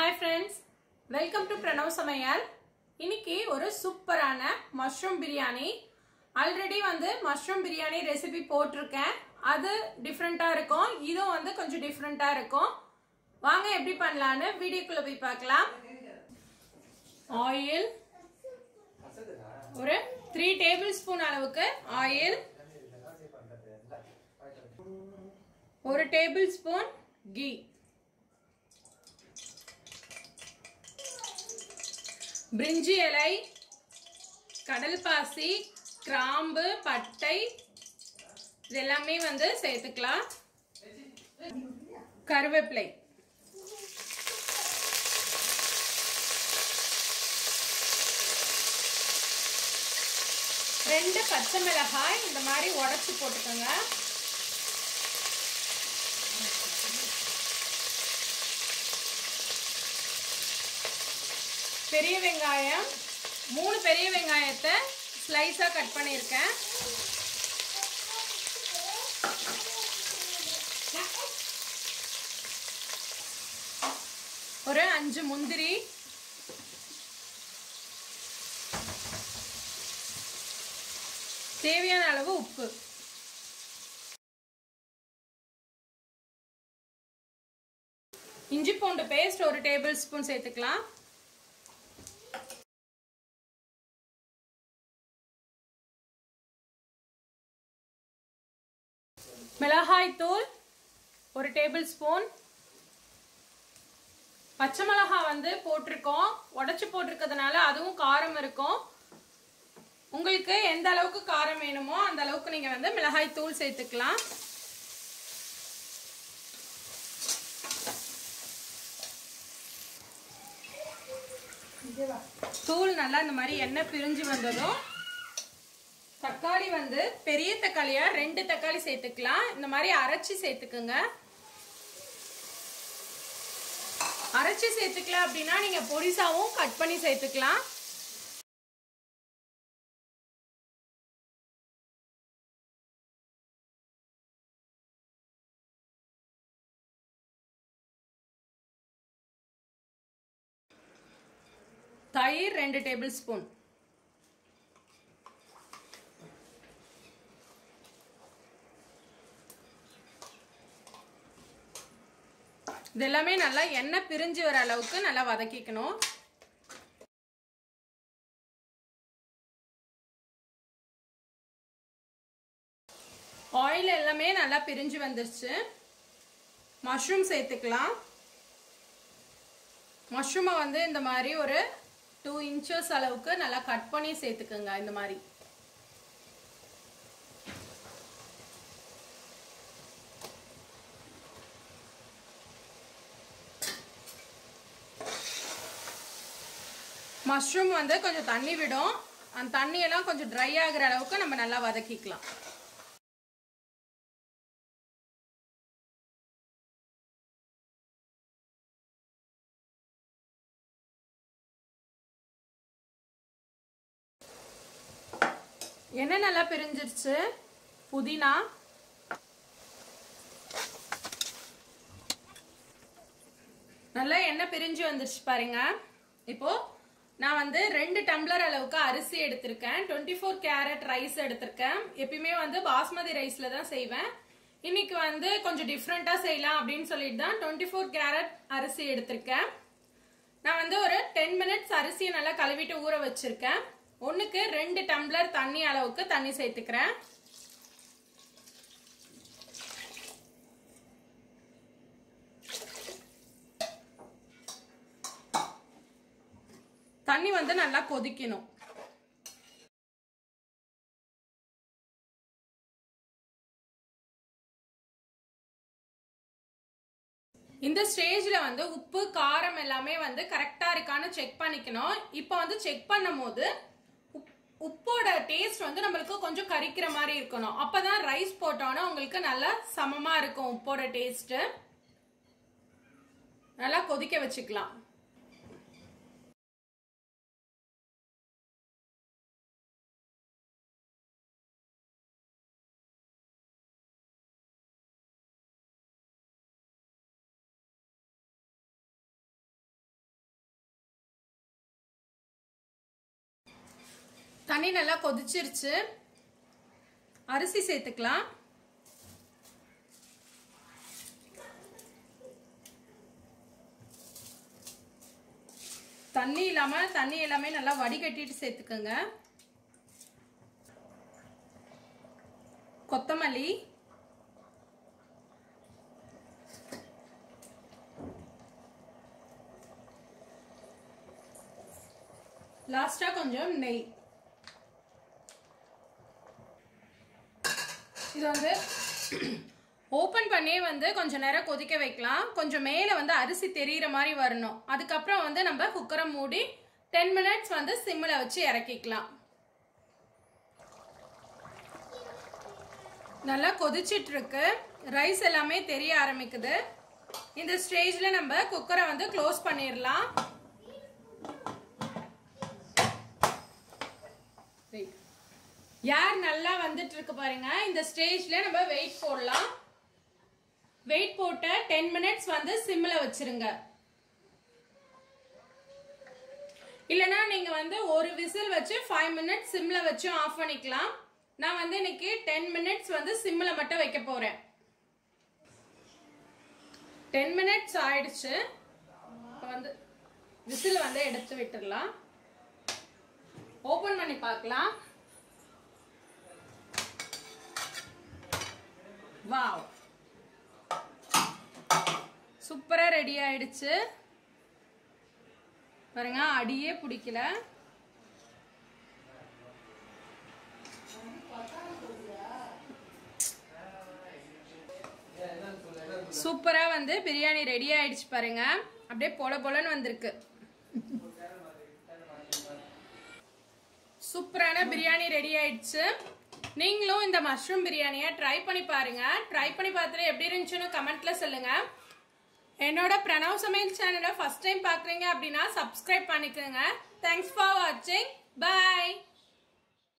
hi friends welcome to Pranav சமையல் இன்னைக்கு ஒரு சூப்பரான மஷ்ரூம் பிரியாணி ஆல்ரெடி வந்து மஷ்ரூம் பிரியாணி ரெசிபி போட்டிருக்கேன் அது டிஃப்ரெண்ட்டாக இருக்கும் இதுவும் வந்து கொஞ்சம் டிஃப்ரெண்ட்டாக இருக்கும் வாங்க எப்படி பண்ணலான்னு வீடியோக்குள்ளே போய் பார்க்கலாம் ஆயில் ஒரு த்ரீ டேபிள் ஸ்பூன் அளவுக்கு ஆயில் ஒரு டேபிள் ஸ்பூன் கீ பிரிஞ்சி இலை கடல் பாசி கிராம்பு பட்டை இது எல்லாமே வந்து சேர்த்துக்கலாம் கருவேப்பிலை ரெண்டு பச்சை மிளகாய் இந்த மாதிரி உடச்சி போட்டுக்கோங்க பெரிய வெங்காயம் மூணு பெரிய வெங்காயத்தை ஸ்லைஸாக கட் பண்ணியிருக்கேன் ஒரு அஞ்சு முந்திரி தேவையான அளவு உப்பு இஞ்சி பூண்டு பேஸ்ட் ஒரு டேபிள் ஸ்பூன் சேர்த்துக்கலாம் மிளகாய் தூள் ஒரு டேபிள் ஸ்பூன் பச்சை மிளகாய் வந்து போட்டிருக்கோம் உடச்சி போட்டிருக்கிறதுனால அதுவும் காரம் இருக்கும் உங்களுக்கு எந்த அளவுக்கு காரம் வேணுமோ அந்த அளவுக்கு நீங்க வந்து மிளகாய் தூள் சேர்த்துக்கலாம் தூள் நல்லா இந்த மாதிரி எண்ணெய் பிரிஞ்சு வந்ததும் தக்காளி வந்து பெரிய தக்காளியா ரெண்டு தக்காளி சேர்த்துக்கலாம் இந்த மாதிரி அரைச்சி சேர்த்துக்குங்க அரைச்சி சேர்த்துக்கலாம் அப்படின்னா நீங்க பொடிசாவும் கட் பண்ணி சேர்த்துக்கலாம் தயிர் ரெண்டு டேபிள் ஸ்பூன் இது எல்லாமே நல்லா எண்ணெய் பிரிஞ்சு வர அளவுக்கு நல்லா வதக்கிக்கணும் ஆயில் எல்லாமே நல்லா பிரிஞ்சு வந்துருச்சு மஷ்ரூம் சேர்த்துக்கலாம் மஷ்ரூமை வந்து இந்த மாதிரி ஒரு டூ இன்ச்சஸ் அளவுக்கு நல்லா கட் பண்ணி சேர்த்துக்குங்க இந்த மாதிரி மஷ்ரூம் வந்து கொஞ்சம் தண்ணி விடும் அந்த தண்ணியெல்லாம் கொஞ்சம் ட்ரை ஆகிற அளவுக்கு நம்ம நல்லா வதக்கிக்கலாம் எண்ணெய் நல்லா பிரிஞ்சிருச்சு புதினா நல்லா எண்ணெய் பிரிஞ்சு வந்துருச்சு பாருங்க இப்போ நான் வந்து ரெண்டு டம்ளர் அளவுக்கு அரிசி எடுத்திருக்கேன் டுவெண்ட்டி ஃபோர் கேரட் ரைஸ் எடுத்திருக்கேன் எப்பயுமே வந்து பாஸ்மதி ரைஸ்ல தான் செய்வேன் இன்னைக்கு வந்து கொஞ்சம் டிஃப்ரெண்டா செய்யலாம் அப்படின்னு சொல்லிட்டு தான் டுவெண்ட்டி ஃபோர் கேரட் அரிசி எடுத்திருக்கேன் நான் வந்து ஒரு டென் மினிட்ஸ் அரிசியை நல்லா கழுவிட்டு ஊற வச்சிருக்கேன் ஒன்றுக்கு ரெண்டு டம்ளர் தண்ணி அளவுக்கு தண்ணி சேர்த்துக்கிறேன் தண்ணி வந்து நல்லா கொதிக்கணும் இந்த ஸ்டேஜ்ல வந்து உப்பு காரம் எல்லாமே வந்து கரெக்டா இருக்கான்னு செக் பண்ணிக்கணும் இப்போ வந்து செக் பண்ணும் போது உப்போட டேஸ்ட் வந்து நம்மளுக்கு கொஞ்சம் கரிக்கிற மாதிரி இருக்கணும் அப்பதான் ரைஸ் போட்டோன்னா உங்களுக்கு நல்லா சமமா இருக்கும் உப்போட டேஸ்ட் நல்லா கொதிக்க வச்சுக்கலாம் தண்ணி நல்லா கொதிச்சிருச்சு அரிசி சேர்த்துக்கலாம் தண்ணி இல்லாம தண்ணி எல்லாமே நல்லா வடிகட்டிட்டு சேர்த்துக்கோங்க கொத்தமல்லி லாஸ்டா கொஞ்சம் நெய் இது வந்து ஓப்பன் பண்ணி வந்து கொஞ்சம் நேரம் கொதிக்க வைக்கலாம் கொஞ்சம் மேலே வந்து அரிசி தெரியிற மாதிரி வரணும் அதுக்கப்புறம் வந்து நம்ம குக்கரை மூடி டென் மினிட்ஸ் வந்து சிம்மில் வச்சு இறக்கிக்கலாம் நல்லா கொதிச்சிட்டு இருக்கு ரைஸ் எல்லாமே தெரிய ஆரம்பிக்குது இந்த ஸ்டேஜ்ல நம்ம குக்கரை வந்து க்ளோஸ் பண்ணிடலாம் யார் நல்லா வந்துட்டு இருக்கு பாருங்க இந்த ஸ்டேஜ்ல நம்ம வெயிட் போடலாம் வெயிட் போட்டு டென் மினிட்ஸ் வந்து சிம்ல வச்சிருங்க இல்லனா நீங்க வந்து ஒரு விசில் வச்சு ஃபைவ் மினிட்ஸ் சிம்ல வச்சு ஆஃப் பண்ணிக்கலாம் நான் வந்து இன்னைக்கு டென் மினிட்ஸ் வந்து சிம்ல மட்டும் வைக்க போறேன் டென் மினிட்ஸ் ஆயிடுச்சு இப்போ வந்து விசில் வந்து எடுத்து விட்டுடலாம் ஓபன் பண்ணி பார்க்கலாம் வாவ் சூப்பரா ரெடி ஆயிடுச்சு பாருங்க அடியே பிடிக்கல சூப்பரா வந்து பிரியாணி ரெடி ஆயிடுச்சு பாருங்க அப்படியே பொல பொலன்னு வந்திருக்கு சூப்பரான பிரியாணி ரெடி ஆயிடுச்சு நீங்களும் இந்த மஷ்ரூம் பிரியாணியை ட்ரை பண்ணி பாருங்க ட்ரை பண்ணி பார்த்துட்டு எப்படி இருந்துச்சுன்னு கமெண்ட்ல சொல்லுங்க என்னோட பிரணவ் சமையல் சேனலை ஃபர்ஸ்ட் டைம் பார்க்குறீங்க அப்படின்னா சப்ஸ்கிரைப் பண்ணிக்கோங்க தேங்க்ஸ் ஃபார் வாட்சிங் பாய்